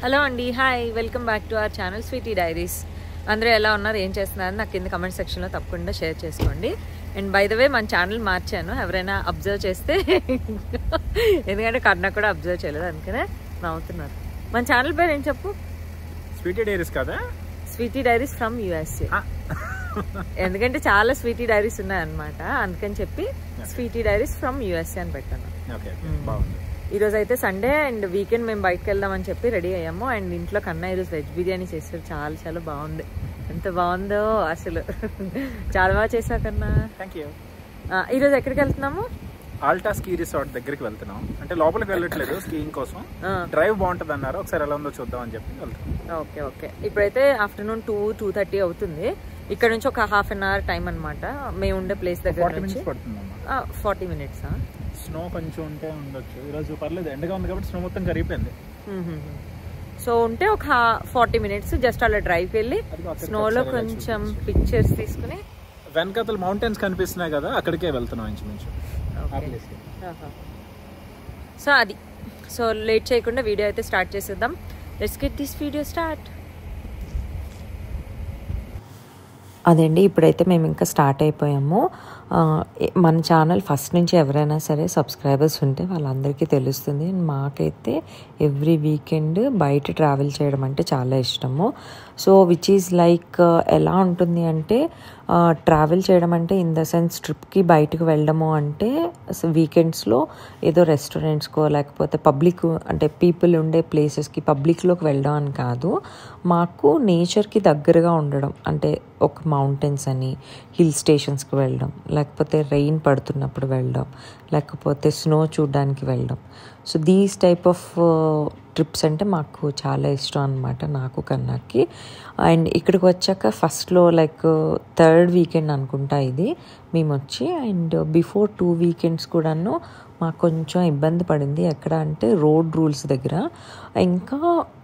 Hello అండి hi welcome back to our channel Sweety Diaries అందరూ ఎలా ఉన్నారు ఏం చేస్తున్నారు నాకు కింద కమెంట్ సెక్షన్లో తప్పకుండా షేర్ చేసుకోండి అండ్ బై ద వే మన ఛానల్ మార్చాను ఎవరైనా అబ్జర్వ్ చేస్తే ఎందుకంటే కర్ణ కూడా అబ్జర్వ్ చేయలేదు అందుకనే నవ్వుతున్నారు మన ఛానల్ పేరు ఏం చెప్పు స్వీటీ డైరీస్ కదా స్వీటీ డైరీస్ ఫ్రమ్ యూఎస్ఏ ఆ. ఎందుకంటే చాలా స్వీటీ డైరీస్ ఉన్నాయన్నమాట అందుకని చెప్పి స్వీటీ డైరీస్ ఫ్రమ్ యూఎస్ఏ అని పెట్టాను ఓకే ఓకే మ్మ్. బాగుంది ఈ రోజు అయితే సండే అండ్ వీకెండ్ మేము బయటకు వెళ్దామని చెప్పి రెడీ అయ్యాము అండ్ ఇంట్లో కన్నా ఈరోజు వెజ్ బిర్యానీ చేస్తారు చాలా చాలా బాగుంది ఎంత బాగుందో అసలు చాలా బాగా చేసా కన్నా థ్యాంక్ యూ ఆ, ఈరోజు ఎక్కడికి వెళ్తున్నాము ఆల్టా స్కీ రిసార్ట్ దగ్గరికి వెళ్తున్నాం అంటే లోపలికి వెళ్ళట్లేదు స్కీయింగ్ కోసం ఆ, డ్రైవ్ బాగుంటుంది అన్నారు ఒకసారి ఎలా ఉందో చూద్దాం అని చెప్పి వెళ్తున్నాం ఓకే ఓకే ఇప్పుడైతే ఆఫ్టర్నూన్ టూ టూ థర్టీ అవుతుంది ఇక్కడ నుంచి ఒక హాఫ్ అన్ అవర్ టైం అనమాట మేము ఉండే ప్లేస్ దగ్గర ఫార్టీ నుంచి మినిట్స్ పడుతుందమ్మా ఫార్టీ మినిట్స్ స్నో కొంచెం ఉంటే ఉండొచ్చు ఈరోజు పర్లేదు ఎండగా ఉంది కాబట్టి స్నో మొత్తం కరిగిపోయింది సో ఉంటే ఒక ఫార్టీ మినిట్స్ జస్ట్ అలా డ్రైవ్కి వెళ్ళి అదిగో అక్కడికి స్నోలో ఒకసారి వెళ్ళి కొంచెం చూపించు. పిక్చర్స్ తీసుకుని వెనకతలు మౌంటైన్స్ కనిపిస్తున్నాయి కదా అక్కడికే వెళ్తున్నాం ఇంచుమించు ఆ ఓకే place కి. సో అది సో లేట్ చేయకుండా వీడియో అయితే స్టార్ట్ చేసేద్దాం let's get this video start అదండి ఇప్పుడైతే మేము ఇంకా స్టార్ట్ అయిపోయాము ఆ, ఏ- మన ఛానల్ ఫస్ట్ నుంచి ఎవరైనా సరే సబ్స్క్రైబర్స్ ఉంటే వాళ్ళందరికీ తెలుస్తుంది మాకైతే ఎవ్రీ వీకెండ్ బయట ట్రావెల్ చేయడం అంటే చాలా ఇష్టము సో విచ్ ఈజ్ లైక్ ఎలా ఉంటుంది అంటే ట్రావెల్ చేయడం అంటే ఇన్ ద సెన్స్ ట్రిప్కి బయటకు వెళ్ళడము అంటే వీకెండ్స్లో ఏదో రెస్టారెంట్స్కో లేకపోతే పబ్లిక్ అంటే పీపుల్ ఉండే ప్లేసెస్కి పబ్లిక్లోకి వెళ్ళడం అని కాదు మాకు నేచర్కి దగ్గరగా ఉండడం అంటే ఒక మౌంటైన్స్ అని హిల్ స్టేషన్స్కి వెళ్ళడం లేకపోతే రెయిన్ పడుతున్నప్పుడు వెళ్ళడం లేకపోతే స్నో చూడడానికి వెళ్ళడం so these type of trips అంటే మాకు చాలా ఇష్టం అనమాట నాకు కన్నాకి అండ్ ఇక్కడికి వచ్చాక ఫస్ట్లో లైక్ థర్డ్ వీకెండ్ అనుకుంటా ఇది మేము వచ్చి అండ్ బిఫోర్ టూ వీకెండ్స్ కూడాను మాకు కొంచెం ఇబ్బంది పడింది ఎక్కడ అంటే రోడ్ రూల్స్ దగ్గర ఇంకా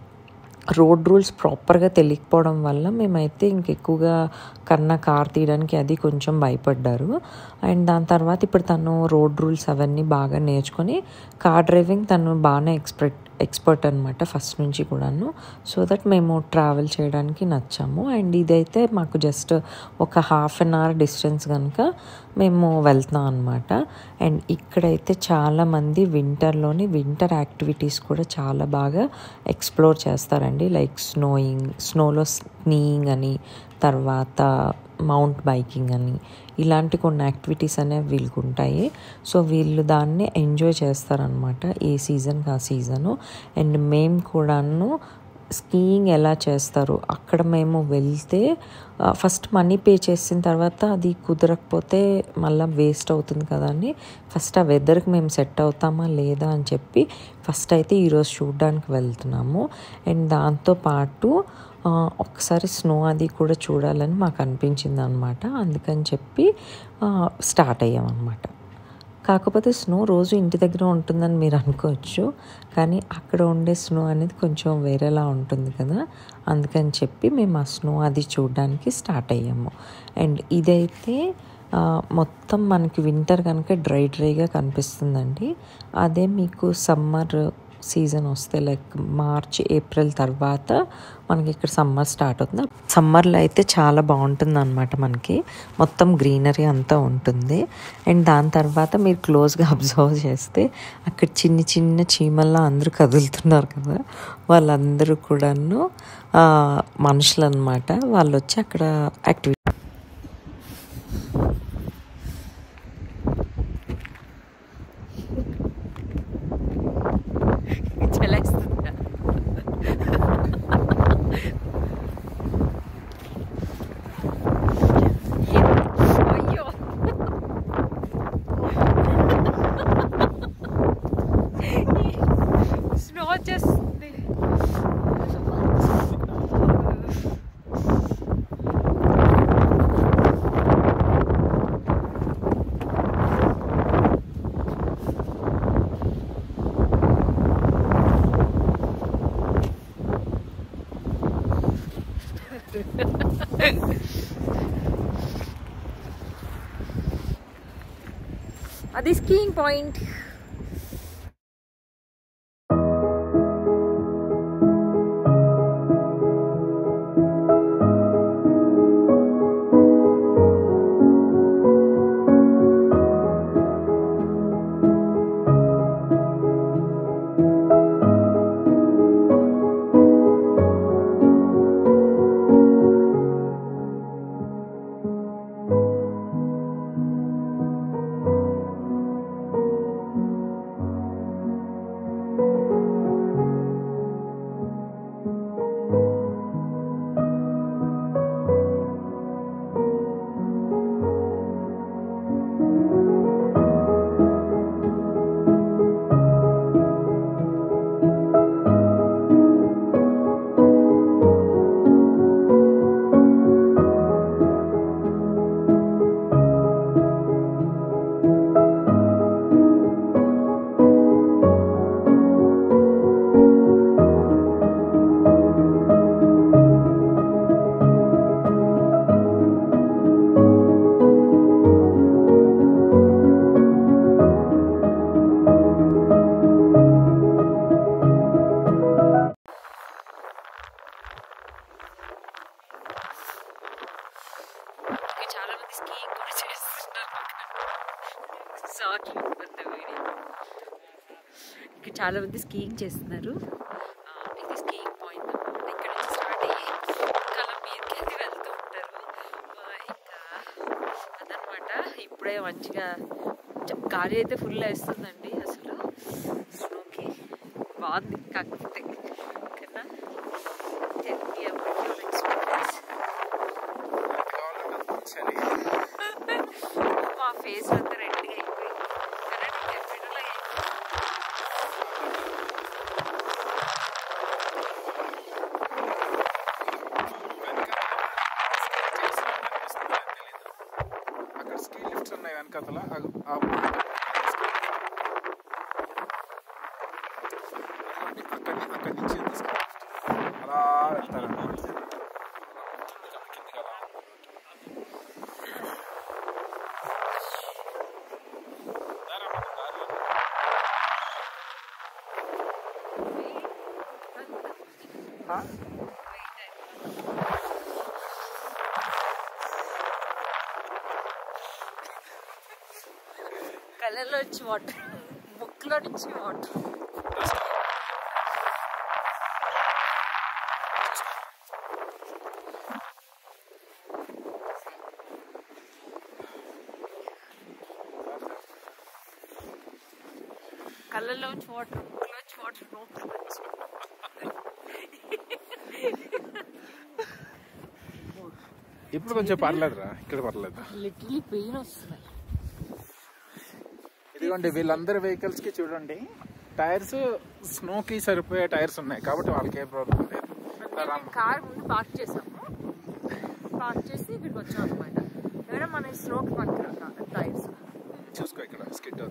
రోడ్ రూల్స్ ప్రాపర్గా తెలియకపోవడం వల్ల మేమైతే ఇంకెక్కువగా కన్నా కార్ తీయడానికి అది కొంచెం భయపడ్డారు అండ్ దాని తర్వాత ఇప్పుడు తను రోడ్ రూల్స్ అవన్నీ బాగా నేర్చుకొని కార్ డ్రైవింగ్ తను బాగానే ఎక్స్పర్ట్ ఎక్స్పర్ట్ అనమాట ఫస్ట్ నుంచి కూడాను సో దట్ మేము ట్రావెల్ చేయడానికి నచ్చాము అండ్ ఇదైతే మాకు జస్ట్ ఒక హాఫ్ అన్ అవర్ డిస్టెన్స్ కనుక మేము వెళ్తున్నాం అనమాట అండ్ ఇక్కడైతే చాలామంది వింటర్లోని వింటర్ యాక్టివిటీస్ కూడా చాలా బాగా ఎక్స్ప్లోర్ చేస్తారండి లైక్ స్నోయింగ్ స్నోలో స్నీయింగ్ అని తర్వాత మౌంట్ బైకింగ్ అని ఇలాంటి కొన్ని యాక్టివిటీస్ అనేవి వీళ్ళకి ఉంటాయి సో వీళ్ళు దాన్ని ఎంజాయ్ చేస్తారనమాట ఏ సీజన్కి ఆ సీజను అండ్ మేము కూడాను స్కీయింగ్ ఎలా చేస్తారు అక్కడ మేము వెళ్తే ఫస్ట్ మనీ పే చేసిన తర్వాత అది కుదరకపోతే మళ్ళీ వేస్ట్ అవుతుంది కదా అని ఫస్ట్ ఆ వెదర్కి మేము సెట్ అవుతామా లేదా అని చెప్పి ఫస్ట్ అయితే ఈరోజు చూడడానికి వెళ్తున్నాము అండ్ దాంతో పాటు ఆ, ఒకసారి స్నో అది కూడా చూడాలని మాకు అనిపించింది అనమాట అందుకని చెప్పి స్టార్ట్ అయ్యామన్నమాట కాకపోతే స్నో రోజు ఇంటి దగ్గర ఉంటుందని మీరు అనుకోవచ్చు కానీ అక్కడ ఉండే స్నో అనేది కొంచెం వేరేలా ఉంటుంది కదా అందుకని చెప్పి మేము ఆ స్నో అది చూడడానికి స్టార్ట్ అయ్యాము అండ్ ఇదైతే ఆ, మొత్తం మనకి వింటర్ కనుక డ్రై డ్రైగా కనిపిస్తుందండి అదే మీకు సమ్మర్ సీజన్ వస్తే లైక్ మార్చ్ ఏప్రిల్ తర్వాత మనకి ఇక్కడ సమ్మర్ స్టార్ట్ అవుతుంది సమ్మర్లో అయితే చాలా బాగుంటుంది అనమాట మనకి మొత్తం గ్రీనరీ అంతా ఉంటుంది అండ్ దాని తర్వాత మీరు క్లోజ్గా అబ్జర్వ్ చేస్తే అక్కడ చిన్న చిన్న చీమల్లా అందరూ కదులుతున్నారు కదా వాళ్ళందరూ కూడాను ఆ, మనుషులు అనమాట వాళ్ళు వచ్చి అక్కడ యాక్టివిటీ చలేస్తుందా అయ్యో స్నో వచ్చేస్తుంది అది స్కీయింగ్ పాయింట్ ఇక్కడ చాలా మంది స్కీయింగ్ చేస్తున్నారు ఆ, ఇది స్కీయింగ్ పాయింట్ అన్నమాట ఇక్కడ నుంచి స్టార్ట్ అయ్యి ఇంకా అలా మీదకి అది వెళ్తూ ఉంటారు ఆ, ఇంకా అదనమాట ఇప్పుడే మంచిగా చ- గాలి అయితే ఫుల్ వేస్తుందండి అసలు స్నోకి బాగుంది కాకపోతే కదా tell me about your experience మా ఫేస్ అంతా రెడ్గా అయిపోయింది కరెక్ట్ చెప్పినలా అక్కడ స్కీ లిఫ్ట్స్ ఉన్నాయి వెనకాతల అగు- ఆ అదిగోండి, అక్కడి అక్కడి నుంచి ఉంది స్కీ లిఫ్ట్. అలా వెళ్తారన్నమాట కిందికి అలా. దారమ్మ, దారిలో. ఆ? కళ్ళలో వచ్చి వాటర్ బుక్లో నుంచి వాటర్ కళ్ళల్లో వచ్చి వాటర్ బుక్లో వచ్చి వాటర్ నోట్లో వచ్చి ఇప్పుడు కొంచెం పర్లేదురా ఇక్కడ పర్లేదు లిటిల్లీ పెయిన్ వస్తున్నాయి ఇదిగోండి వీళ్ళందరి వెహికల్స్ కి చూడండి టైర్స్ స్నోకి సరిపోయే టైర్స్ ఉన్నాయి కాబట్టి వాళ్ళకి ఏ ప్రాబ్లం లేదు మేము కార్ ముందు పార్క్ చేసాము పార్క్ చేసి ఇక్కడికి వచ్చాం అనమాట ఇక్కడ మన స్నోకి పనికి టైర్స్ చూసుకో ఇక్కడ స్కిట్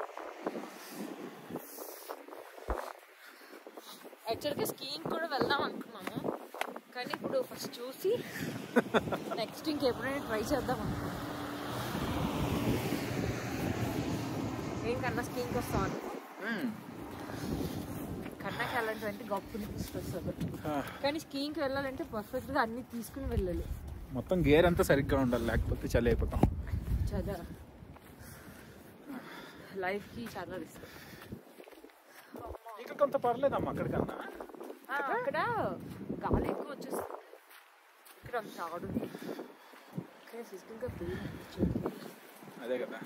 యాక్చువల్గా స్కీయింగ్ కూడా వెళ్దాం అనుకున్నాము కానీ ఇప్పుడు ఫస్ట్ చూసి నెక్స్ట్ ఇంకెప్పుడైనా ట్రై చేద్దాం అనుకున్నాం ఏం కన్నా స్కీయింగ్ వస్తాం కన్నాకి అలాంటివంటే గొప్ప తీసుకొస్తుంది కానీ స్కీయింగ్కి వెళ్ళాలంటే పర్ఫెక్ట్గా అన్ని తీసుకుని వెళ్ళాలి మొత్తం గేర్ అంతా సరిగ్గా ఉండాలి లేకపోతే చలి అయిపోతాం చాలా లైఫ్కి చాలా రిస్క్ ఇక్కడ కొంత పర్లేదమ్మా అక్కడికన్నా అక్కడ గాలి ఎక్కువ వచ్చేస్తుంది ఇక్కడ అంత ఆడుంది ఇక్కడ ఫిజికల్గా పెయిన్ అనిపించదు అదే కదా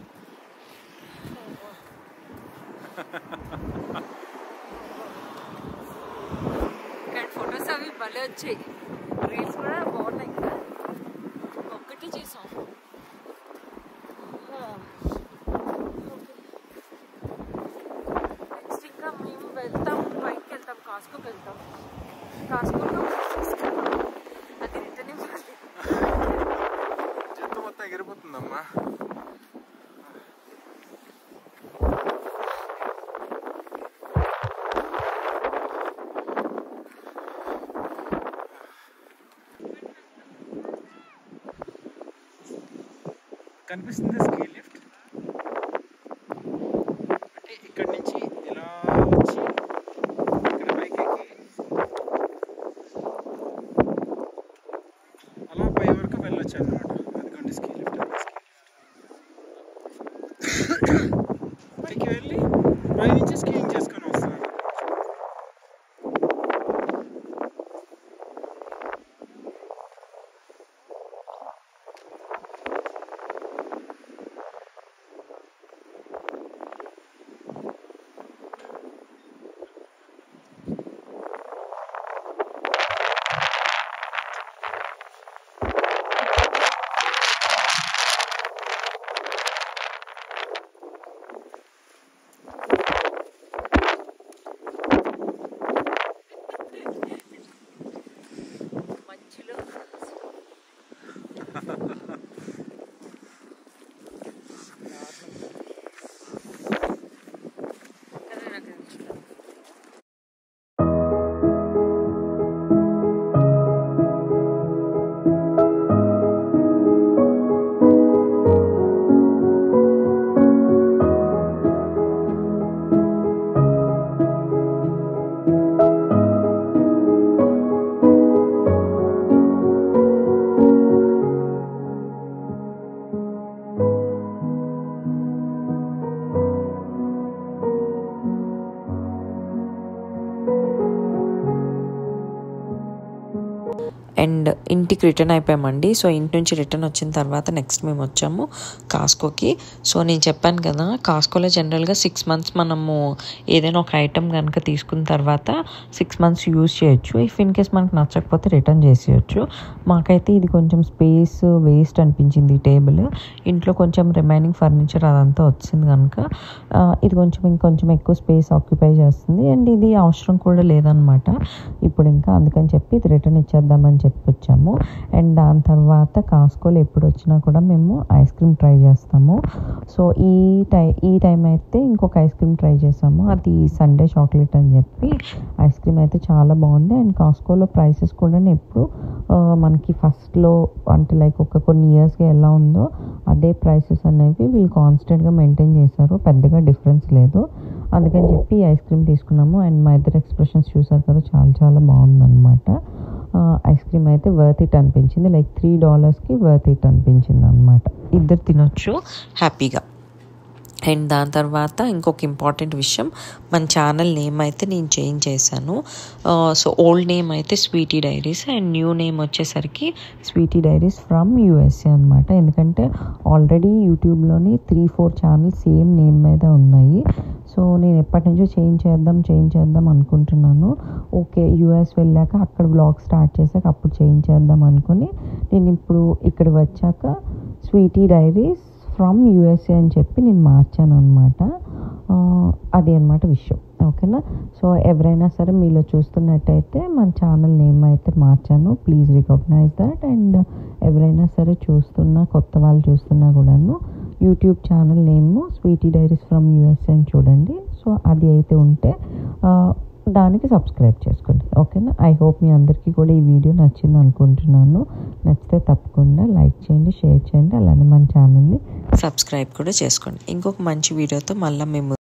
ఇక్కడ ఫొటోస్ అవి భలే వచ్చాయి రీల్స్ కూడా బాగున్నాయి ఇక్కడ ఒక్కటి చేసాం నెక్స్ట్ ఇంకా మేము వెళ్తాం బయటకి వెళ్తాం కాస్కోకి వెళ్తాం కాస్కోలో తీసుకెళ్తాం అది రిటర్న్ ఇవ్వాలి జంతు మొత్తం ఎగిరిపోతుందమ్మా కనిపిస్తుంది స్కీ లిఫ్ట్ అంటే ఇక్కడి నుంచి ఇలా వచ్చి ఇక్కడ బైక్ ఎక్కి అలా పై వరకు వెళ్ళొచ్చు అనమాట అదిగోండి స్కీ లిఫ్ట్ అది స్కీ లిఫ్ట్ పైకి వెళ్ళి పై నుంచి స్కీయింగ్ చేసుకొని వస్తున్నారు అండ్ ఇంటికి రిటర్న్ అయిపోయామండి సో ఇంటి నుంచి రిటర్న్ వచ్చిన తర్వాత నెక్స్ట్ మేము వచ్చాము కాస్కోకి సో నేను చెప్పాను కదా కాస్కోలో జనరల్గా సిక్స్ మంత్స్ మనము ఏదైనా ఒక ఐటెం కనుక తీసుకున్న తర్వాత సిక్స్ మంత్స్ యూజ్ చేయొచ్చు ఇఫ్ ఇన్ కేస్ మనకు నచ్చకపోతే రిటర్న్ చేసేయచ్చు మాకైతే ఇది కొంచెం స్పేస్ వేస్ట్ అనిపించింది ఈ టేబుల్ ఇంట్లో కొంచెం రిమైనింగ్ ఫర్నిచర్ అదంతా వచ్చింది కనుక ఆ, ఇది కొంచెం ఇంకొంచెం ఎక్కువ స్పేస్ ఆక్యుపై చేస్తుంది అండ్ ఇది అవసరం కూడా లేదనమాట ఇప్పుడు ఇంకా అందుకని చెప్పి ఇది రిటర్న్ ఇచ్చేద్దామని చెప్పి వచ్చాము అండ్ దాని తర్వాత కాస్కోలో ఎప్పుడు వచ్చినా కూడా మేము ఐస్ క్రీమ్ ట్రై చేస్తాము సో ఈ టై ఈ టైం అయితే ఇంకొక ఐస్ క్రీమ్ ట్రై చేసాము అది సండే చాక్లెట్ అని చెప్పి ఐస్ క్రీమ్ అయితే చాలా బాగుంది అండ్ కాస్కోలో ప్రైసెస్ కూడా ఎప్పుడు ఆ, మనకి ఫస్ట్లో అంటే లైక్ ఒక కొన్ని ఇయర్స్గా ఎలా ఉందో అదే ప్రైసెస్ అనేవి వీళ్ళు కాన్స్టెంట్గా మెయింటైన్ చేశారు పెద్దగా డిఫరెన్స్ లేదు అందుకని చెప్పి ఐస్ క్రీమ్ తీసుకున్నాము అండ్ మా ఇద్దరు ఎక్స్ప్రెషన్స్ చూసారు కదా చాలా చాలా బాగుందన్నమాట ఐస్ క్రీమ్ అయితే వర్త్ ఇట్ అనిపించింది లైక్ త్రీ డాలర్స్కి వర్త్ ఇట్ అనిపించింది అనమాట ఇద్దరు తినొచ్చు హ్యాపీగా అండ్ దాని తర్వాత ఇంకొక ఇంపార్టెంట్ విషయం మన ఛానల్ నేమ్ అయితే నేను చేంజ్ చేశాను సో ఓల్డ్ నేమ్ అయితే Sweety Diaries and new name వచ్చేసరికి స్వీటీ డైరీస్ ఫ్రమ్ యూఎస్ఏ అనమాట ఎందుకంటే ఆల్రెడీ యూట్యూబ్లోని three four channels same name మీద ఉన్నాయి సో నేను ఎప్పటి నుంచో చేంజ్ చేద్దాం చేంజ్ చేద్దాం అనుకుంటున్నాను ఓకే యూఎస్ వెళ్ళాక అక్కడ బ్లాగ్ స్టార్ట్ చేశాక అప్పుడు చేంజ్ చేద్దాం అనుకుని నేను ఇప్పుడు ఇక్కడ వచ్చాక స్వీటీ డైరీస్ ఫ్రమ్ యూఎస్ఏ అని చెప్పి నేను మార్చాను అనమాట అది అనమాట విషయం ఓకేనా సో ఎవరైనా సరే మీలో చూస్తున్నట్టయితే మన ఛానల్ నేమ్ అయితే మార్చాను ప్లీజ్ రికగ్నైజ్ దట్ అండ్ ఎవరైనా సరే చూస్తున్నా కొత్త వాళ్ళు చూస్తున్నా కూడాను YouTube channel name Sweety Diaries from USA అని చూడండి సో అది అయితే ఉంటే ఆ, దానికి సబ్స్క్రైబ్ చేసుకోండి ఓకేనా ఐ హోప్ మీ అందరికీ కూడా ఈ వీడియో నచ్చింది అనుకుంటున్నాను నచ్చితే తప్పకుండా లైక్ చేయండి షేర్ చేయండి అలానే మన ఛానల్ని సబ్స్క్రైబ్ కూడా చేసుకోండి ఇంకొక మంచి వీడియోతో మళ్ళీ మేము